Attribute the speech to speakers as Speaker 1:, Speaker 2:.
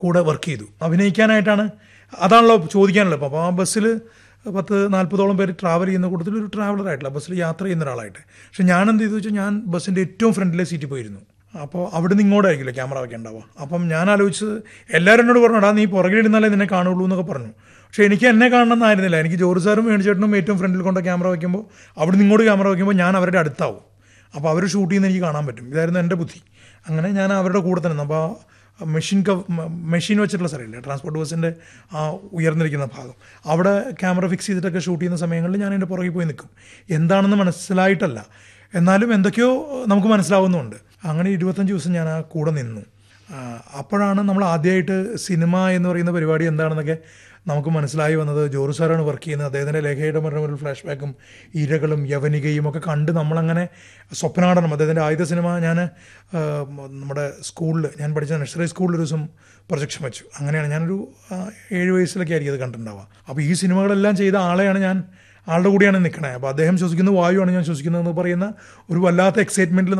Speaker 1: കൂടെ വർക്ക് ചെയ്തു അഭിനയിക്കാനായിട്ടാണ് അതാണല്ലോ ചോദിക്കാനുള്ളത് അപ്പോൾ ആ ബസ്സിൽ പത്ത് നാൽപ്പതോളം പേര് ട്രാവൽ ചെയ്യുന്ന കൂട്ടത്തിൽ ഒരു ട്രാവലർ ആയിട്ടില്ല ബസ്സിൽ യാത്ര ചെയ്യുന്ന ഒരാളായിട്ട് പക്ഷെ ഞാൻ എന്ത് ചെയ്തു വെച്ചാൽ ഞാൻ ബസ്സിൻ്റെ ഏറ്റവും ഫ്രണ്ടിലെ സീറ്റിൽ പോയിരുന്നു അപ്പോൾ അവിടെ നിന്ന് ഇങ്ങോട്ടായിരിക്കില്ല ക്യാമറ വെക്കേണ്ടാവുക അപ്പം ഞാൻ ആലോചിച്ചത് എല്ലാവരും എന്നോട് പറഞ്ഞു എടാ നീ പുറകിലിരുന്നാലേ നിന്നെ കാണുള്ളൂ എന്നൊക്കെ പറഞ്ഞു പക്ഷേ എനിക്ക് എന്നെ കാണണമെന്നായിരുന്നില്ല എനിക്ക് ജോറി സാറും വേണിച്ചേട്ടനും ഏറ്റവും ഫ്രണ്ടിൽ കൊണ്ട് ക്യാമറ വയ്ക്കുമ്പോൾ അവിടെ നിന്ന് ഇങ്ങോട്ട് ക്യാമറ വയ്ക്കുമ്പോൾ ഞാൻ അവരുടെ അടുത്താവും അപ്പോൾ അവർ ഷൂട്ട് ചെയ്യുന്ന എനിക്ക് കാണാൻ പറ്റും ഇതായിരുന്നു എൻ്റെ ബുദ്ധി അങ്ങനെ ഞാൻ അവരുടെ കൂടെ തന്നെ അപ്പോൾ മെഷീൻ കവ് മെഷീൻ വെച്ചിട്ടുള്ള സ്ഥലമില്ലേ ട്രാൻസ്പോർട്ട് ബസ്സിൻ്റെ ആ ഉയർന്നിരിക്കുന്ന ഭാഗം അവിടെ ക്യാമറ ഫിക്സ് ചെയ്തിട്ടൊക്കെ ഷൂട്ട് ചെയ്യുന്ന സമയങ്ങളിൽ ഞാൻ എൻ്റെ പുറകിൽ പോയി നിൽക്കും എന്താണെന്ന് മനസ്സിലായിട്ടല്ല എന്നാലും എന്തൊക്കെയോ നമുക്ക് മനസ്സിലാവുന്നുണ്ട് അങ്ങനെ ഇരുപത്തഞ്ച് ദിവസം ഞാൻ ആ കൂടെ നിന്നു ആ, അപ്പോഴാണ് നമ്മൾ ആദ്യമായിട്ട് സിനിമ എന്ന് പറയുന്ന പരിപാടി എന്താണെന്നൊക്കെ നമുക്ക് മനസ്സിലായി വന്നത് ജോറു സാറാണ് വർക്ക് ചെയ്യുന്നത് അദ്ദേഹത്തിൻ്റെ ലേഖയുടെ മരണ ഫ്ലാഷ് ബാക്കും ഇരകളും യവനികയും ഒക്കെ കണ്ട് നമ്മളങ്ങനെ സ്വപ്നാടനം അദ്ദേഹത്തിൻ്റെ ആദ്യത്തെ സിനിമ ഞാൻ ആ, നമ്മുടെ സ്കൂളിൽ ഞാൻ പഠിച്ച നഴ്സറി സ്കൂളിൽ ഒരു ദിവസം പ്രൊജക്ഷൻ വെച്ചു അങ്ങനെയാണ് ഞാനൊരു ആ, ഏഴ് വയസ്സിലൊക്കെ ആയിരിക്കും അത് കണ്ടിട്ടുണ്ടാവുക അപ്പോൾ ഈ സിനിമകളെല്ലാം ചെയ്ത ആളെയാണ് ഞാൻ ആളുടെ കൂടെയാണ് നിൽക്കണേ അപ്പോൾ അദ്ദേഹം ശ്വസിക്കുന്ന വായുവാണ് ഞാൻ ശ്വസിക്കുന്നതെന്ന് പറയുന്ന ഒരു വല്ലാത്ത എക്സൈറ്റ്മെൻറ്റിൽ